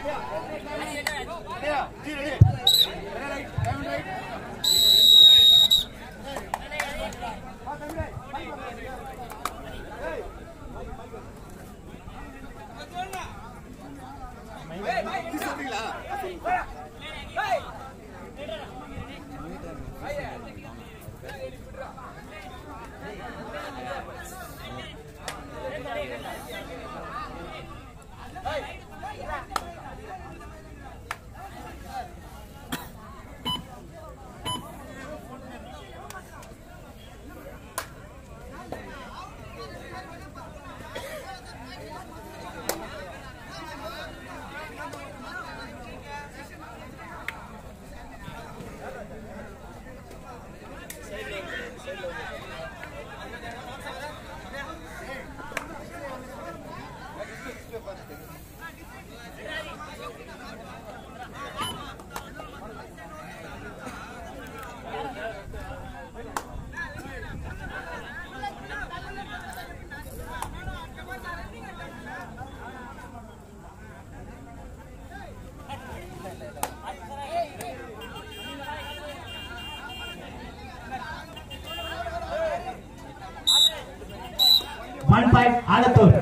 One point Alathur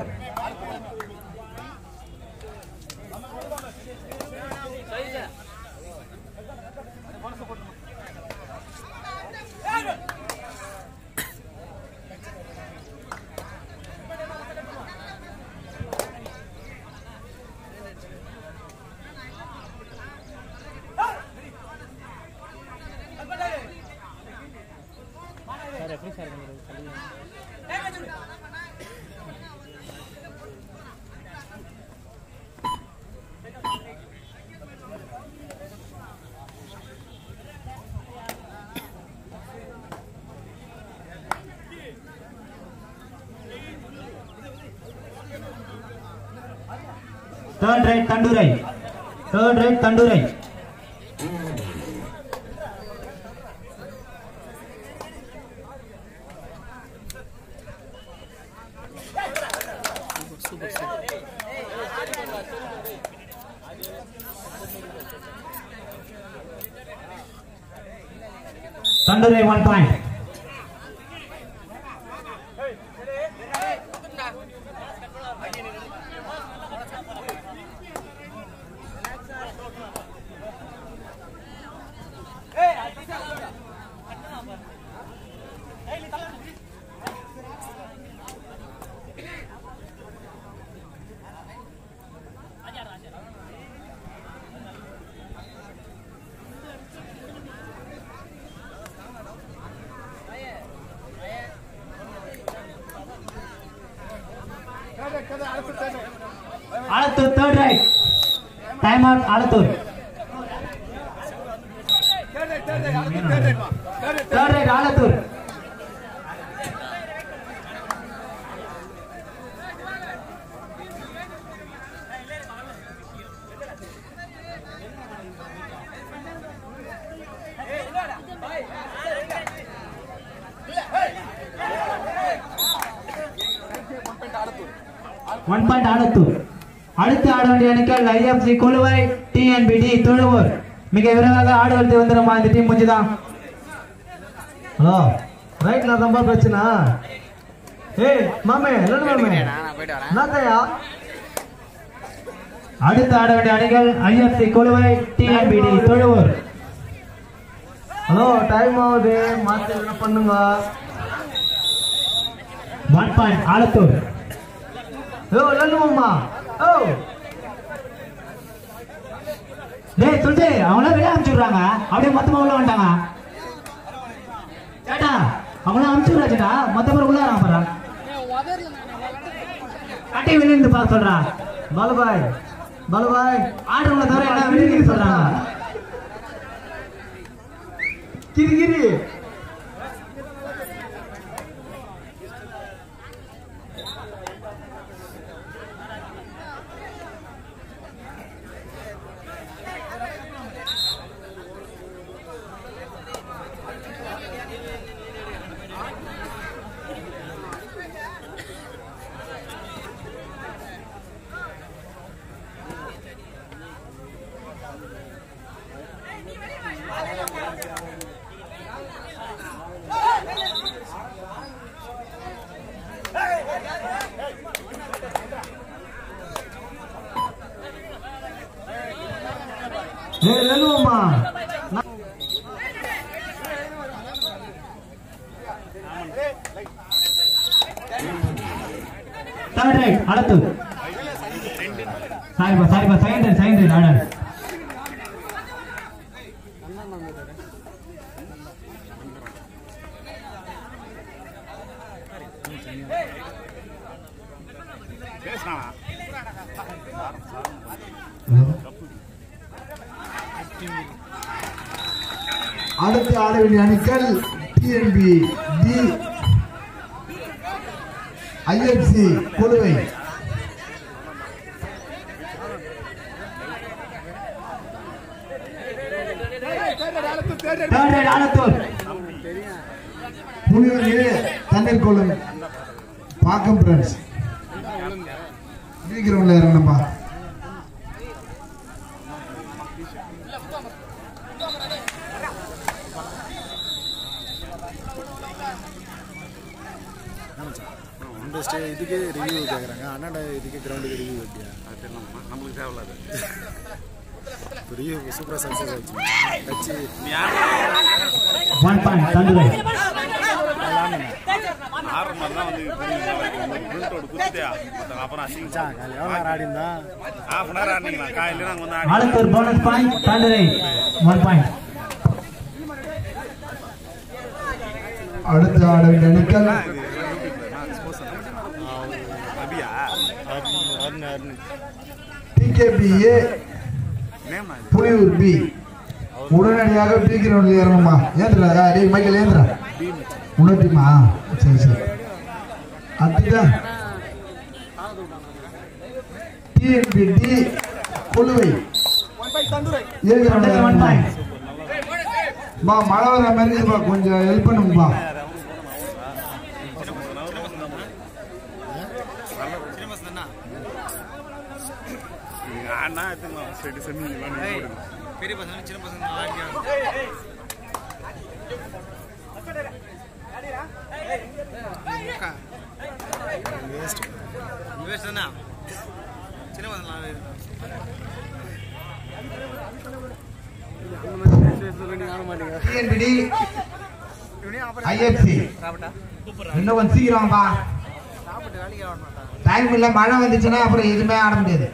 third raid Thandurai third raid Thandurai Thandurai one point Alathur third raid time out Alathur third raid Alathur one point Alathur அடுத்து ஆட வேண்டிய அணிகள் IFC குழுவை டிஎன்பிடி தொழுவூர் மிக விரைவாக ஆடுவது வந்துடுமா இந்த டீம் முடிஞ்சுதான் ஹலோ ரைட்ல ரொம்ப பிரச்சனை ஏய் மாமே என்ன மாமே என்னத்தையா அடுத்து ஆட வேண்டிய அணிகள் ஐஎஃப்சி குழுவை டிஎன்பிடி தொழுவூர் ஹலோ டைம் ஆகுது மாத்தி என்ன பண்ணுங்க ஒன் பாயிண்ட் ஆலத்தூர் ஓ லல்லுமாம்மா ஓ டேய் சொல்லிட்டு அவங்கள வெளியே அனுப்பிச்சுடுறாங்க அப்படியே மொத்தமா உள்ள வந்துட்டாங்க சேட்டா அவங்கள அனுப்பிச்சுடுறாச்சுடா மொத்த பேர் உள்ள வராங்க பாரு கட்டி வெளியே இருந்து பார்க்க சொல்றான் பாலுபாய் பாலுபாய் ஆடுறவங்கள தவிர எல்லாம் வெளியே நிக்க சொல்றாங்க கிரி கிரி ஏய் லல்லுவம்மா தேர்ட் ரைட் அடுத்து சாரிப்பா சாரிப்பா second raid second raid order அடுத்து ஆட வேண்டிய அணிகள் டிஎன்பி டி ஐஎஃப்சி குழுவை third raid Alathur Puliyur A தண்ணீர் கொள்ளும் பாக்கம் ஃப்ரெண்ட்ஸ் சீக்கிரம் இறங்கணும்பா இந்த ஸ்டே இதுக்கே ரிவ்யூ கேட்குறாங்க அண்ணாண்ட இதுக்கே கிரவுண்டுக்கு ரிவ்யூ வைக்கியா நம்மளுக்கு தேவையில்லாது இப்போ ரிவ்யூ சூப்பராக சக்ஸஸ் ஆயிடுச்சு வச்சு ஒன் பாயிண்ட் தந்து ரைட் ஆறு மாதிரி தான் வந்து பிரிண்ட் அவுட் குத்துட்டியா மத்த அப்புறம் அசிங்க காலையில் எவ்வளோ நேரம் ஆடி இருந்தா ஹாஃப் அன் ஹவர் ஆடினீங்களா காலையில நாங்கள் வந்து ஆடி ஆலத்தூர் போனஸ் பாயிண்ட் தந்து ரைட் ஒன் பாயிண்ட் அடுத்து ஆட வேண்டிய அணிகள் Abiya Arun Arun TKP A name இது புலியூர் பி உடனடியாக பி கிரவுண்டில் இறங்குமா ஏந்திரா டேய் மைக்கேல் ஏந்திரா உன்னோட டீமா சரி சரி அடுத்துதான் டிஎன்பி டி குழுவை ஏ கிரவுண்டில் ஒன் இறங்குமா பாயிண்ட் பா மழை வர மாதிரி இருக்குப்பா கொஞ்சம் ஹெல்ப் பண்ணுங்கப்பா நீங்க ஆடினா எடுத்துக்கலாம் சரி செமி பெரிய பசங்க சின்ன பசங்க நல்லா அடிக்கிறாங்க வேஸ்ட் வேஸ்ட் தானே சின்ன பசங்க நல்லா டிஎன்பிடி ஐஎஃப்சி இன்னும் கொஞ்சம் சீக்கிரம்ப்பா டைம் இல்லை மழை வந்துச்சுன்னா அப்புறம் எதுவுமே ஆட முடியாது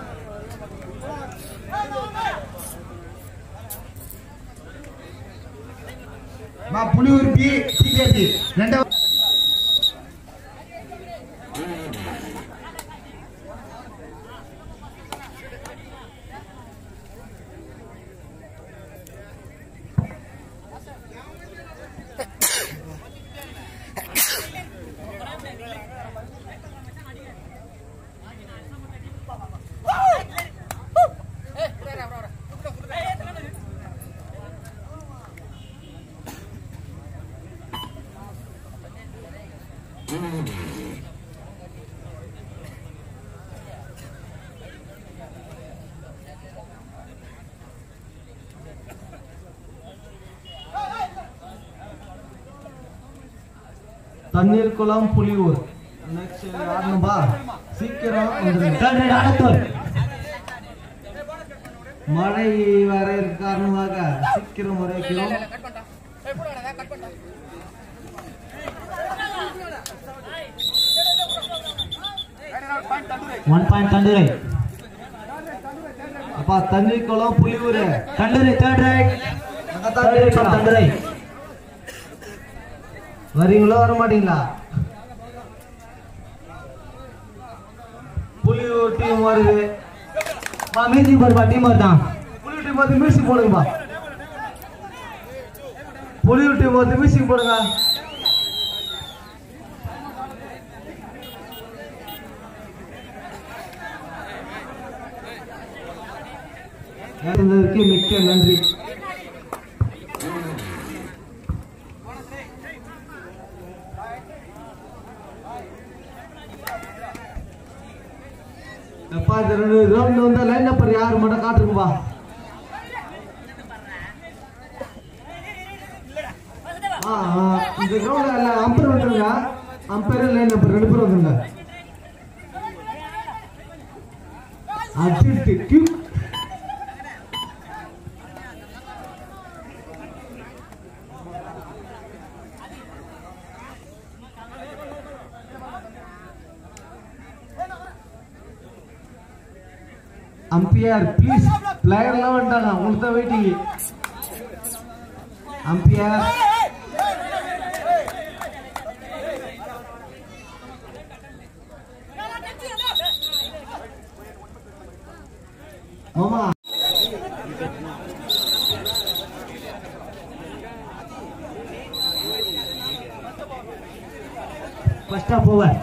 மா புலியூர் பி டிகேபி ரெண்டாவது தண்ணீர் குளம் புலியூர் நெக்ஸ்ட் ஆடணும்பா சீக்கிரம் வந்துருங்க தேர்ட் ரைட் ஆலத்தூர் மழை வர இருக்க காரணமாக சீக்கிரம் வர வைக்கிறோம் ஒன் பாயிண்ட் தந்து ரைட் அப்பா தண்ணீர் குளம் புலியூர் தந்து raid third raid third raid தந்து ரைட் வரீங்களோ வர மாட்டீங்களா புலியூர் டீம் வருது மா மியூசிக் போடுப்பா டீம் வருதான் புலியூர் டீம் வந்து மியூசிக் போடுங்கப்பா புலியூர் டீம் வந்து மியூசிக் போடுங்க இருந்ததற்கு மிக்க நன்றி அப்பா இந்த ரெண்டு ரவுண்ட் வந்து லைன் நம்பர் யாரு மட்டும் காட்டுங்கப்பா ஆ ஆ, இந்த கிரவுண்ட்ல இல்ல அம்பர் வந்துருங்க அம்பர் லைன் நம்பர் ரெண்டு பேரும் வந்துருங்க அடிட்டு கியூ அம்பியர் ப்ளீஸ் பிளேயர்லாம் வந்துட்டாங்க உங்களுக்கு தான் வெயிட்டிங் அம்பியர் மாமா ஃபர்ஸ்ட் ஆஃப் ஓவர்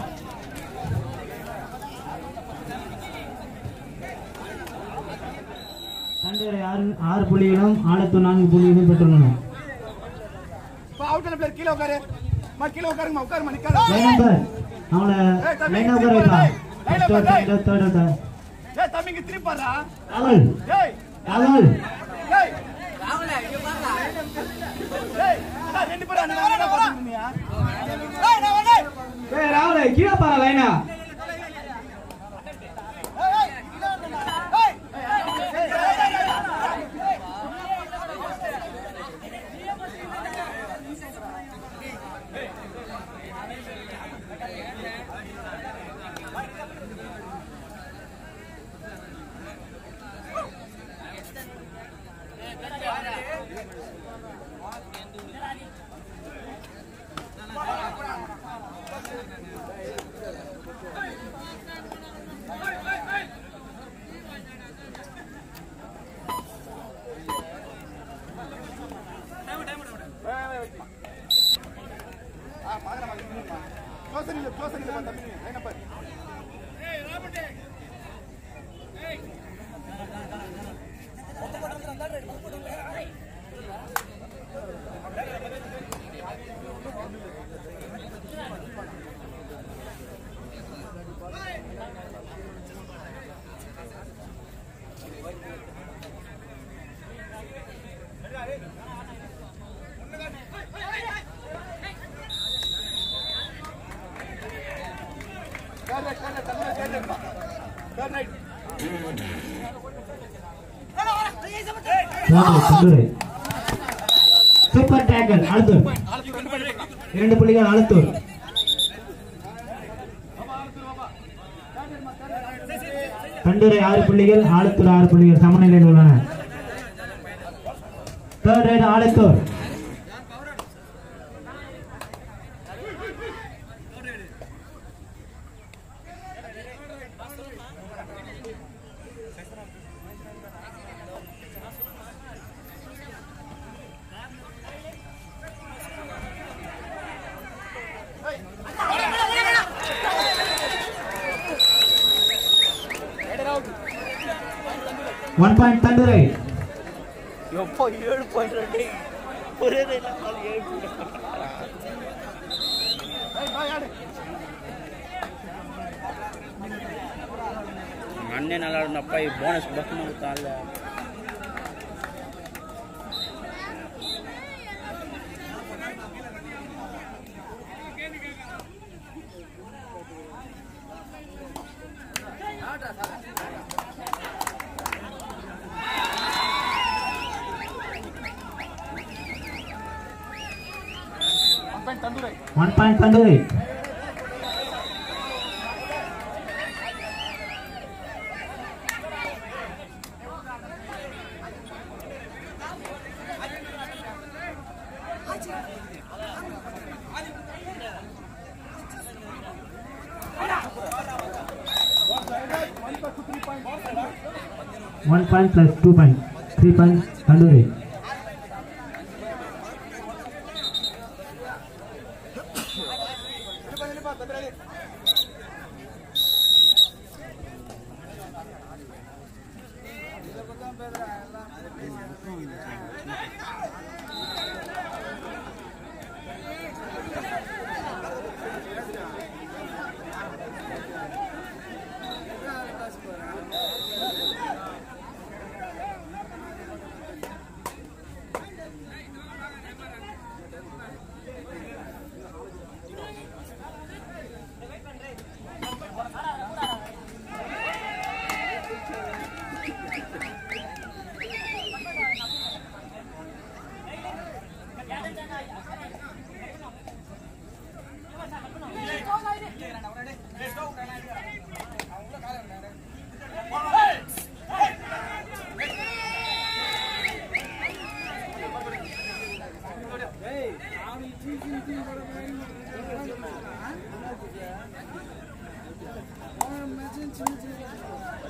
தண்டரை ஆறு ஆறு புள்ளிகளும் ஆழத்து நான்கு புள்ளிகளும் பெற்றுள்ளன அவுட் பிளேயர் கீழே உட்காரு மா கீழே உட்காருங்க உட்காருமா நிக்காத லைன் நம்பர் அவங்கள லைன் நம்பர் வைப்பா first over second third over ஏய் தம்பிங்க திருப்பி பாருடா ராகுல் ஏய் ராகுல் ஏய் ஏய் அண்ணா, ரெண்டு பேரும் அண்ணா அண்ணா பாத்துட்டு இருந்தீங்க ஏய் நான் வரேன் ஏய் ராகுல் கீழே பாரு லைனா க்ளோசர் இல்ல க்ளோசர் இல்ல தம்பி line number third raid third raid தம்பி தேர்ட் ரைட் தேர்ட் ரைட் ராகுல் தண்டரை சூப்பர் டேக்கல் ஆழ்த்தூர் இரண்டு புள்ளிகள் ஆழ்த்தூர் தண்டரை ஆறு புள்ளிகள் ஆழத்தூர் ஆறு புள்ளிகள் சமநிலையில் உள்ளன third raid Alathur one point Thandurai எப்போ ஏழு பாயிண்ட் ரெண்டு ஒரே ரேட்ல பால் ஏழு அண்ணே நல்லா இருந்தப்பா போனஸ் பக்கம் கொடுத்தால one point Thandurai one point plus two point three point Thandurai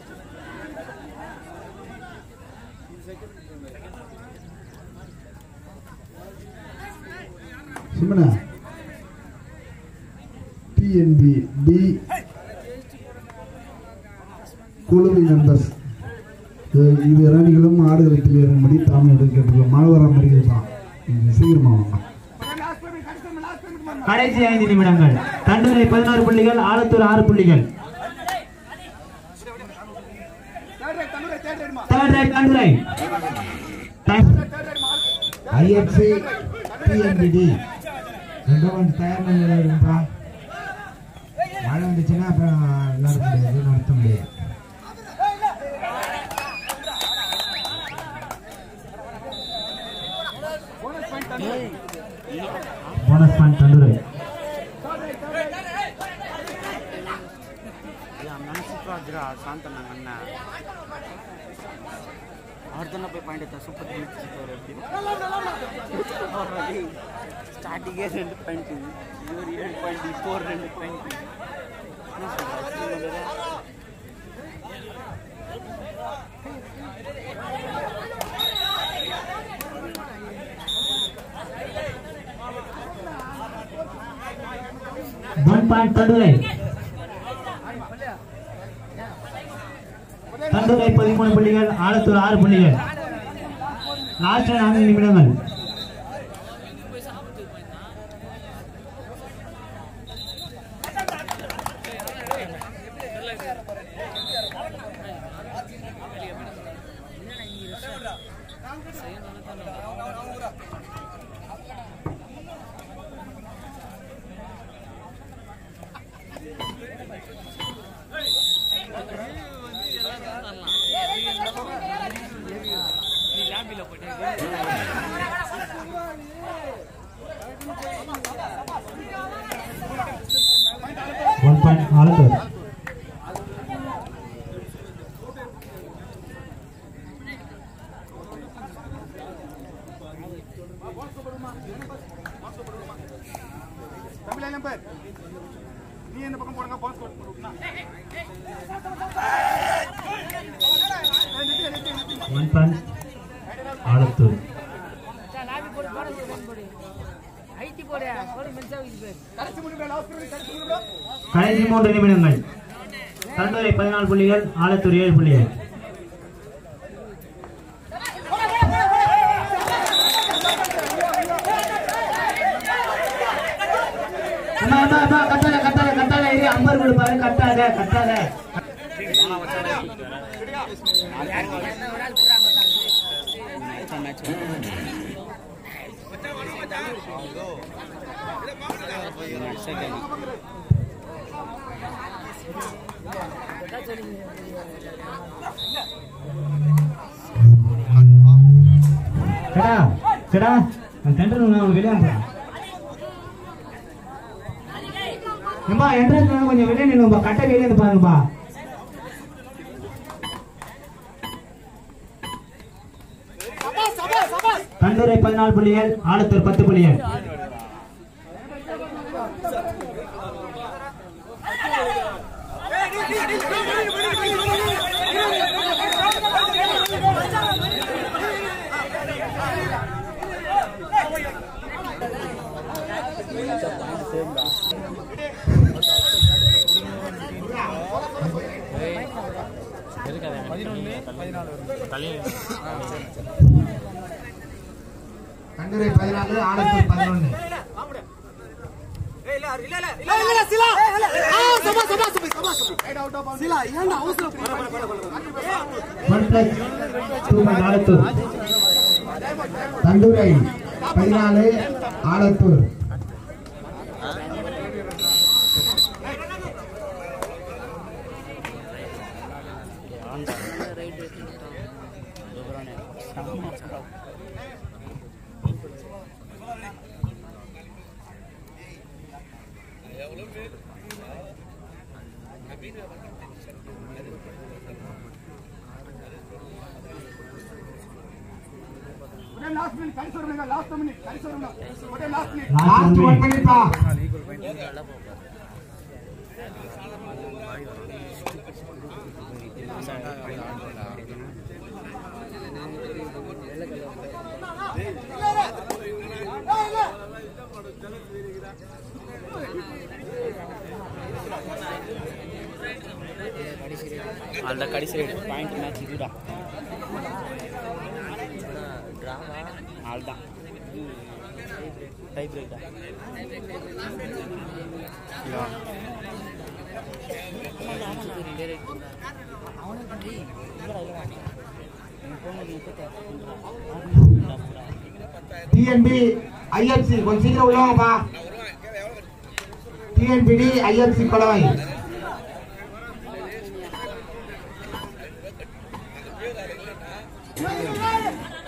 சிம்மனா டிஎன்பி டி குழுவி நண்பர்ஸ் இது ரணிகளும் ஆடுகளத்தில் இருக்கும்படி தாமே கேட்டுக்கொள்ளும் மழை வர மாதிரி இருப்பான் இது சீக்கிரமா வாங்க லாஸ்ட் பேமெண்ட் கடைசி லாஸ்ட் பேமெண்ட் கடைசி ஐந்து நிமிடங்கள் தண்டனை பதினாறு புள்ளிகள் ஆலத்தூர் ஆறு புள்ளிகள் third raid Thannur third raid மா third raid Thandurai time third raid மா ஐஎஃப்சி டிஎன்பிடி ரெண்டும் தயார் நிலையில் இருக்குப்பா மழை வந்துச்சுன்னா அப்புறம் நடத்த முடியாது நடத்த முடியாது bonus point Thannur bonus point Thandurai ಅಣ್ಣ ಸೂಪರ್ ಆಗಿರ ಶಾಂತ ನನ್ನ ಅಣ್ಣ ಅವ್ರದನ್ನ போய் பாயிண்ட் எடுத்தா சூப்பர் ஆல்ரெடி ஸ்டார்டிங்கே ரெண்டு பாயிண்ட் இவர் ஏழு பாயிண்ட் இப்போ ஒரு ரெண்டு பாயிண்ட் என்ன சொல்ற ஒன் பாயிண்ட் தண்டுரை தண்டுரை பதிமூணு புள்ளிகள் ஆலத்தூர் ஆறு புள்ளிகள் லாஸ்ட் நான்கு நிமிடங்கள் one point Alathur Tamil number நீ என்ன பக்கம் போடுங்க பாஸ் கொடுக்கணும் ஒன் பாயிண்ட் ஆலத்தூர் கடைசி முடிவு லாஸ்ட் பேமெண்ட் கடைசி முடிவு கடைசி மூன்று நிமிடங்கள் தண்டுரை பதினாலு புள்ளிகள் ஆலத்தூர் ஏழு புள்ளிகள் அம்மா, அம்மா, அம்மா, கத்தாத, கத்தாத, கத்தாத, இரு, அம்பர் கொடுப்பாரு, கத்தாத, கத்தாத. கடா, கடா, அந்த tender நான் உனக்கு வெளியே அனுப்புறேன். ஏம்மா, entrance ல கொஞ்சம் வெளியே நில்லுங்கப்பா, கட்டை வெளியே இருந்து பாருங்கப்பா. தண்டுரை பதினாலு புள்ளிகள் ஆலத்தூர் பத்து புள்ளிகள் கண்டுரை பதினாலு ஆலத்தூர் பதினொன்று one plus two point Alathur Thandurai பதினாலு ஆலத்தூர் ஒரே லாஸ்ட் மினிட் கடைசி வருங்க லாஸ்ட் மினிட் கடைசி வருங்க ஒரே லாஸ்ட் மினிட் லாஸ்ட் ஒன் பண்ணிப்பா వాళ్ళ కడిసి పాయింట్ మ్యాచ్ ఇదిరా వాళ్ళ టై బ్రేక్ டிஎன்பி ஐஎஃப்சி கொஞ்சம் சீக்கிரம் உள்ளவாங்கப்பா டிஎன்பிடி ஐஎஃப்சி கொலவை Hey,